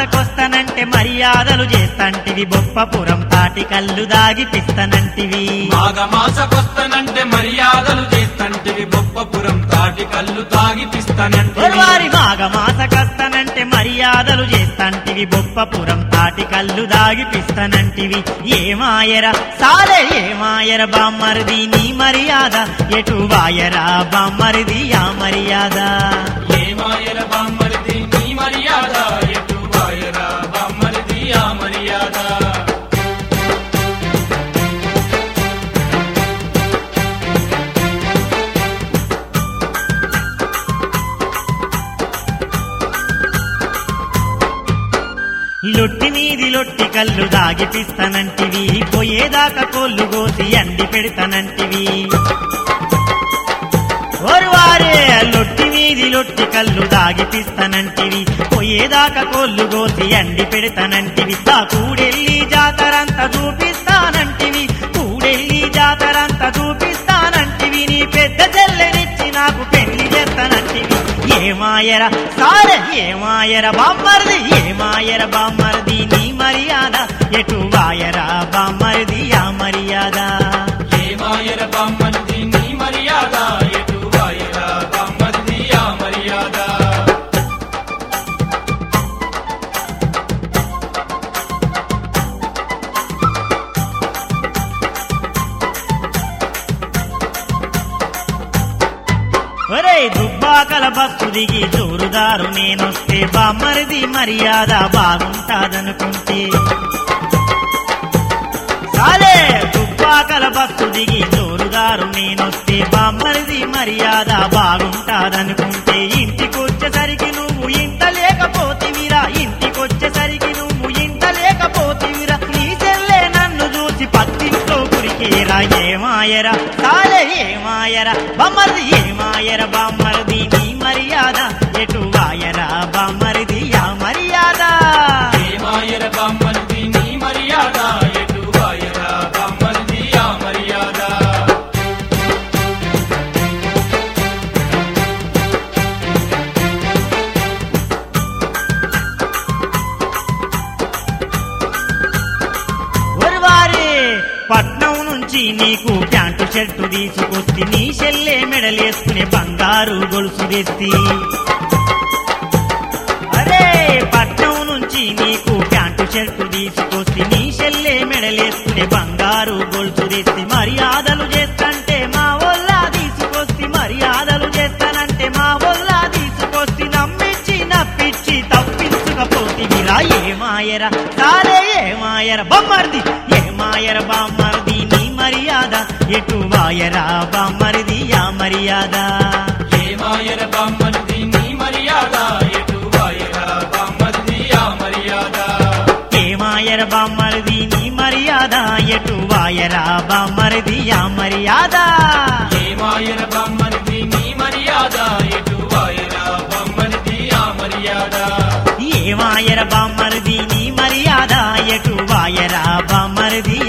మాసకొస్తనంటే మర్యాదలు చేస్తంటివి బొప్పపురం తాటి కళ్ళు దాగిపిస్తనంటివి మాఘమాసకొస్తనంటే మర్యాదలు చేస్తంటివి బొప్పపురం తాటి కళ్ళు తాగిపిస్తానంటే వారి మాఘ మాసకొస్తనంటే మర్యాదలు చేస్తంటివి బొప్పపురం తాటి కళ్ళు దాగిపిస్తనంటివి ఏమాయర సాలే ఏమాయర బామ్మరిది నీ మర్యాద ఎటు వాయరా బామ్మరిది ఆ మర్యాద ఏమాయర బామ్మరిది నీ మర్యాద ఎటు వాయరా బామ్మరిది ఆ మర్యాద లొట్టి మీది లొట్టి కళ్ళు దాగిపిస్తానంటివి పోయేదాకా కోళ్ళు కోసి అండి పెడతానంటివి ఓరువారే లొట్టి మీది లొట్టి కళ్ళు దాగిపిస్తానంటివి పోయేదాకా కోళ్ళు కోసి అండి పెడతానంటివి తా కూడెళ్ళి జాతరంతా చూపిస్తానంటివి కూడెళ్ళి జాతరంతా చూపిస్తానంటివి నీ పెద్ద చెల్లెనిచ్చి నాకు పెళ్లి చేస్తానంటివి ఏమాయర సారే ఏమాయర బామ్మరిది ఏమాయర బామ్మరిది నీ మర్యాద ఎటు వాయరా బామ్మరిది ఆ మర్యాద ఏమాయర బామ్మరిది నీ మర్యాద ఎటు వాయరా బామ్మరిది ఆ మర్యాద ఒరే దుబ్బాకల బస్సు దిగి జోరుదారు నేనొస్తే బామ్మరిది మర్యాద బాగుంటాదనుకుంటే సాలే దుబ్బాకల బస్సు దిగి జోరుదారు నేనొస్తే బామ్మరిది మర్యాద బాగుంటాదనుకుంటే ఇంటికొచ్చేసరికి నువ్వు ఇంత లేకపోతివిరా ఇంటికొచ్చేసరికి నువ్వు ఇంత లేకపోతివిరా నీ చెల్లె నన్ను చూసి పత్తింట్లో కురికేరా ఏమాయరా సాలే ఏమాయరా బామ్మరిది ఏమాయర బామ్మరిది నీ మర్యాద ఎటు వాయరా బామ్మరిది ఆ మర్యాద ఏమాయర బామ్మరిది నీ మర్యాద ఎటు వాయరా బామ్మరిది ఆ మర్యాద ఒరువారే పట్నం నుంచి నీకు ప్యాంటు షర్టు తీసుకొచ్చి నీ చెల్లె మెడలేసుకునే బంగారు గొలుసు తెస్తి అరే పట్నం నుంచి నీకు ప్యాంటు షర్టు తీసుకొచ్చి నీ చెల్లె మెడలేసుకునే బంగారు గొలుసు తెస్తి మర్యాదలు చేస్తంటే మా వల్ల తీసుకొస్తి మర్యాదలు చేస్తానంటే మా వల్ల తీసుకొస్తి నమ్మించి నప్పించి తప్పించుకపోతివిరా ఏమాయరా సారే ఏమాయర బొమ్మర్ది ఏమాయర బామ్మర్ది నీ మర్యాద ఎటు వాయరా బామ్మరిది ఆ మర్యాద ఏమాయర బామ్మరిది నీ మర్యాద ఎటు వాయరా బామ్మరిది ఆ మర్యాద ఏమాయర బామ్మరిది నీ మర్యాద ఎటు వాయరా బామ్మరిది ఆ మర్యాద ఏమాయర బామ్మరిది నీ మర్యాద ఎటు వాయరా బామ్మరిది ఆ మర్యాద ఏమాయర బామ్మరిది నీ మర్యాద ఎటు వాయరా బామ్మరిది